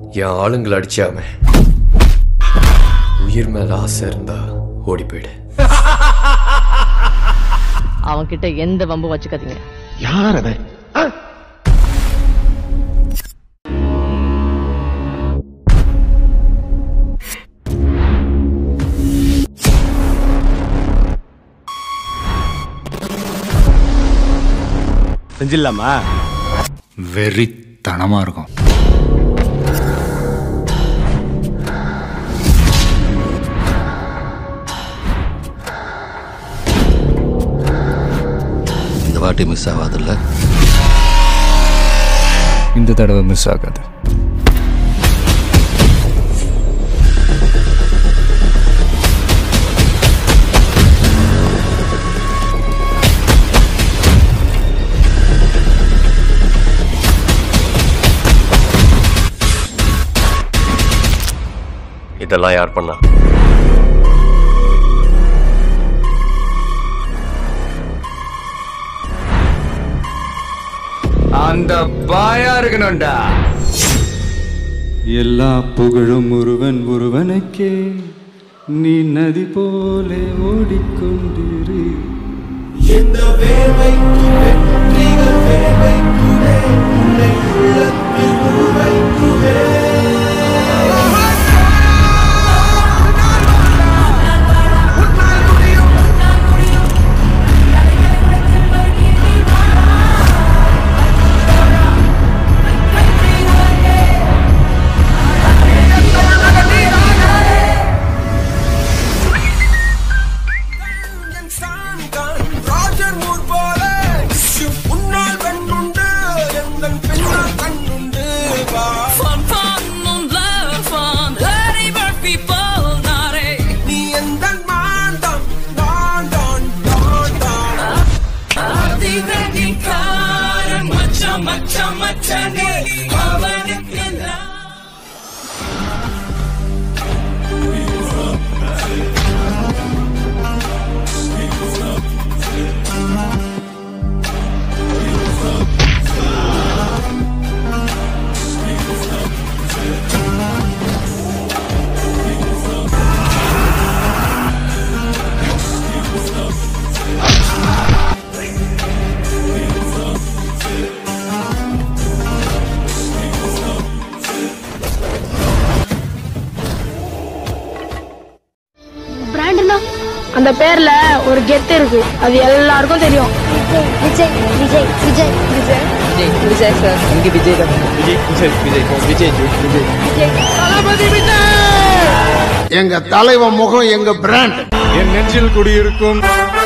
என் ஆளுங்களை அடிச்சாம உயிர் மேல ஆசை இருந்தா ஓடி போயிடு அவன்கிட்ட எந்த வம்பு வச்சுக்காதீங்க யார் அவன் செஞ்சிடலாமா வெறித்தனமா இருக்கும் இந்த வாட்டி மிஸ் ஆகாதுல்ல இந்த தடவை மிஸ் ஆகாது இதெல்லாம் யார் பண்ணா அந்த பாயா இருக்கணும்டா எல்லா புகழும் ஒருவன் ஒருவனுக்கே நீ நதி போலே ஓடிக்கொண்டிரு ராஜர் மூர் போல உன்னால் கண்ணுண்டு எங்கள் பின்னால் கண்ணுண்டு வா நீ எந்த மாண்டம் நான் தான் நான் தான் பிராண்ட்னா அந்த பேர்ல ஒரு கெத்து இருக்கு அது எல்லாருக்கும் தெரியும் விஜய் விஜய் விஜய் விஜய் விஜய் விஜய் சார் இங்கே விஜய் தான் எங்க தலைவன் முகம் எங்க பிராண்ட் என் நெஞ்சில் குடியிருக்கும்